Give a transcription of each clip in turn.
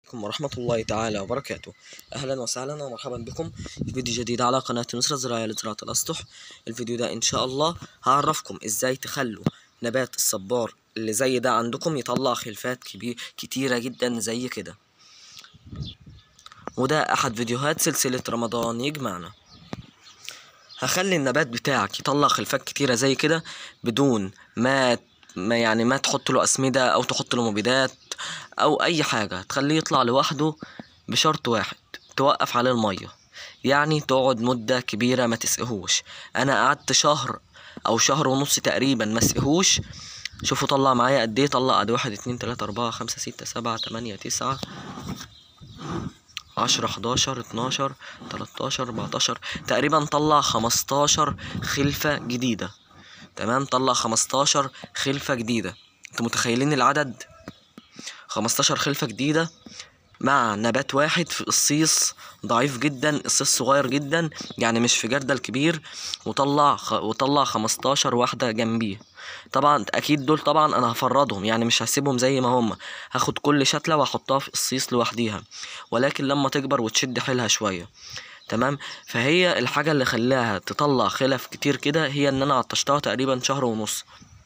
عليكم ورحمة الله تعالى وبركاته أهلا وسهلا ومرحبا بكم في فيديو جديد على قناة نصرة الزراعية لزراعة الأسطح الفيديو ده إن شاء الله هعرفكم إزاي تخلوا نبات الصبار اللي زي ده عندكم يطلع خلفات كبير كتيرة جدا زي كده وده أحد فيديوهات سلسلة رمضان يجمعنا هخلي النبات بتاعك يطلع خلفات كتيرة زي كده بدون ما ما يعني ما تحط له أسمدة أو تحط له مبيدات أو أي حاجة تخليه يطلع لوحده بشرط واحد توقف عليه المية يعني تقعد مدة كبيرة ما تسقيهوش أنا قعدت شهر أو شهر ونص تقريبا ما اسقيهوش شوفوا طلع معايا قد ايه طلع قد واحد اتنين تلاتة أربعة خمسة ستة سبعة تمانية تسعة عشرة حداشر اتناشر تلاتاشر أربعتاشر تقريبا طلع خمستاشر خلفة جديدة تمام طلع خمستاشر خلفة جديدة انتوا متخيلين العدد خمستاشر خلفة جديدة مع نبات واحد في قصيص ضعيف جدا قصيص صغير جدا يعني مش في جردل كبير وطلع خ... وطلع خمستاشر واحدة جنبيه طبعا اكيد دول طبعا انا هفردهم يعني مش هسيبهم زي ما هم هاخد كل شتلة واحطها في قصيص لوحديها ولكن لما تكبر وتشد حيلها شوية تمام فهي الحاجة اللي خلاها تطلع خلف كتير كده هي ان انا عطشتها تقريبا شهر ونص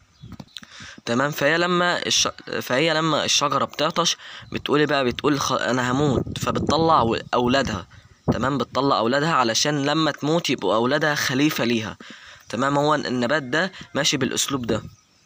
تمام فهي لما الش... فهي لما الشجرة بتعطش بتقولي بقى بتقول خ... انا هموت فبتطلع اولادها تمام بتطلع اولادها علشان لما تموت يبقوا اولادها خليفة ليها تمام هو النبات ده ماشي بالاسلوب ده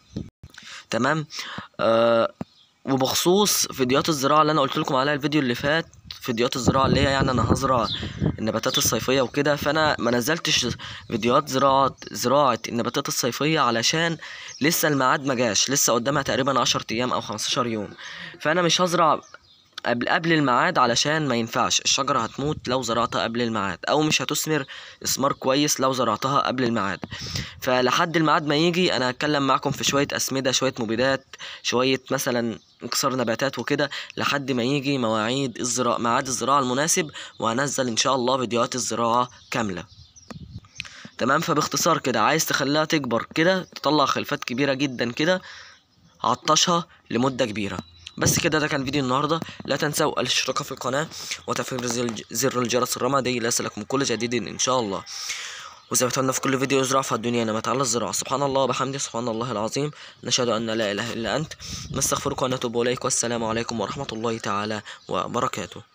تمام آه وبخصوص فيديوهات الزراعة اللي انا قلت لكم عليها الفيديو اللي فات فيديوهات الزراعة اللي هي يعني انا هزرع النباتات الصيفية وكده فانا ما نزلتش فيديوهات زراعة زراعة النباتات الصيفية علشان لسه الميعاد ما جاش لسه قدامها تقريبا عشر ايام او خمستاشر يوم فانا مش هزرع قبل قبل الميعاد علشان ما ينفعش الشجرة هتموت لو زرعتها قبل الميعاد او مش هتثمر اثمار كويس لو زرعتها قبل الميعاد فلحد الميعاد ما يجي انا هتكلم معاكم في شوية اسمدة شوية مبيدات شوية مثلا اكسار نباتات وكده لحد ما يجي مواعيد الزراعة ميعاد الزراعة المناسب وهنزل ان شاء الله فيديوهات الزراعة كاملة تمام فباختصار كده عايز تخليها تكبر كده تطلع خلفات كبيرة جدا كده عطشها لمدة كبيرة بس كده ده كان فيديو النهاردة لا تنسوا الاشتراك في القناة وتفعيل زر الجرس الرمادي ليصلكم كل جديد ان شاء الله وزي ما اتمنى في كل فيديو زراعة في الدنيا نمت على الزراعة سبحان الله وبحمده سبحان الله العظيم نشهد أن لا إله إلا أنت نستغفرك ونتوب إليك والسلام عليكم ورحمة الله تعالى وبركاته